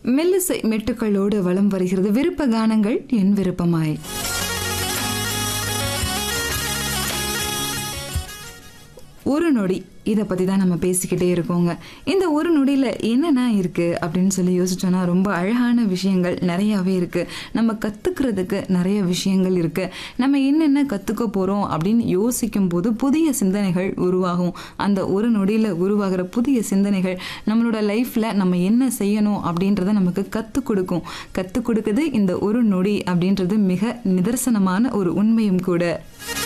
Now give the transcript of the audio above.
மெல்லிசை மெட்டுக்களோடு வலம் வருகிறது விருப்ப கானங்கள் என் விருப்பமாய் ஒரு நொடி இதை பற்றி தான் நம்ம பேசிக்கிட்டே இருக்கோங்க இந்த ஒரு நொடியில் என்னென்ன இருக்குது அப்படின்னு சொல்லி யோசிச்சோன்னா ரொம்ப அழகான விஷயங்கள் நிறையாவே இருக்குது நம்ம கற்றுக்கிறதுக்கு நிறைய விஷயங்கள் இருக்குது நம்ம என்னென்ன கற்றுக்க போகிறோம் அப்படின்னு யோசிக்கும் போது புதிய சிந்தனைகள் உருவாகும் அந்த ஒரு நொடியில் உருவாகிற புதிய சிந்தனைகள் நம்மளோட லைஃப்பில் நம்ம என்ன செய்யணும் அப்படின்றத நமக்கு கற்றுக் கொடுக்கும் கற்றுக் கொடுக்குது இந்த ஒரு நொடி அப்படின்றது மிக நிதர்சனமான ஒரு உண்மையும் கூட